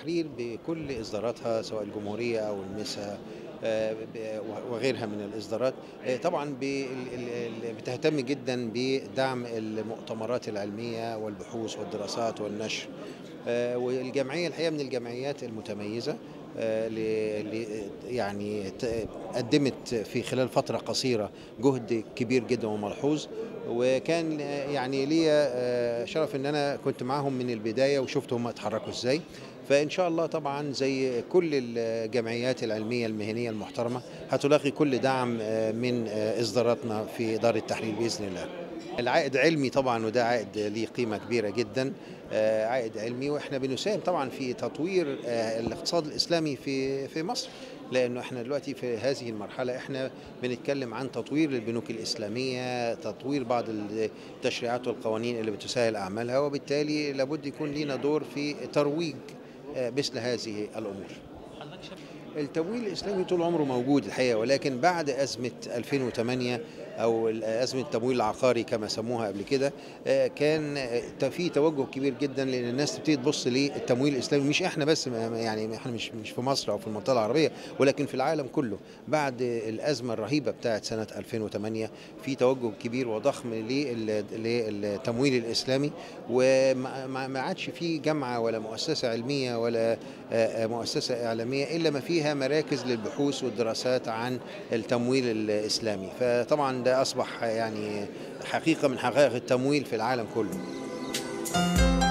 التحرير بكل إصداراتها سواء الجمهورية أو المسا آه، ب- وغيرها من الإصدارات آه، طبعا بال- ال- ال- بتهتم جدا بدعم المؤتمرات العلمية والبحوث والدراسات والنشر آه، والجمعية الحقيقة من الجمعيات المتميزة آه، ل- ل- يعني ت- قدمت في خلال فترة قصيرة جهد كبير جدا وملحوظ وكان آه، يعني ليا آه، شرف ان انا كنت معاهم من البداية وشفت هم اتحركوا ازاي فان شاء الله طبعا زي كل الجمعيات العلمية المهنية المحترمة هتلاقي كل دعم آه، من آه، اصداراتنا في دار التحرير باذن الله العائد علمي طبعا وده عائد ليه قيمة كبيرة جدا آه، عائد علمي واحنا بنساهم طبعا في تطوير آه، الاقتصاد الاسلامي في في مصر لانه احنا دلوقتي في هذه المرحله احنا بنتكلم عن تطوير البنوك الاسلاميه تطوير بعض التشريعات والقوانين اللي بتسهل اعمالها وبالتالي لابد يكون لنا دور في ترويج آه، مثل هذه الامور التمويل الاسلامي طول عمره موجود الحقيقه ولكن بعد ازمه 2008 او ازمه التمويل العقاري كما سموها قبل كده آه، كان آه، في توجه كبير جدا لان الناس تبتدي تبص للتمويل الاسلامي مش احنا بس ما- يعني احنا مش مش في مصر او في المنطقه العربيه ولكن في العالم كله بعد الازمه الرهيبه بتاعت سنه 2008 في توجه كبير وضخم لل- للتمويل الاسلامي وما ما- ما عادش في جامعه ولا مؤسسه علميه ولا آه، آه، مؤسسه اعلاميه الا ما فيها مراكز للبحوث والدراسات عن التمويل الاسلامي فطبعا ده اصبح يعني حقيقه من حقائق التمويل في العالم كله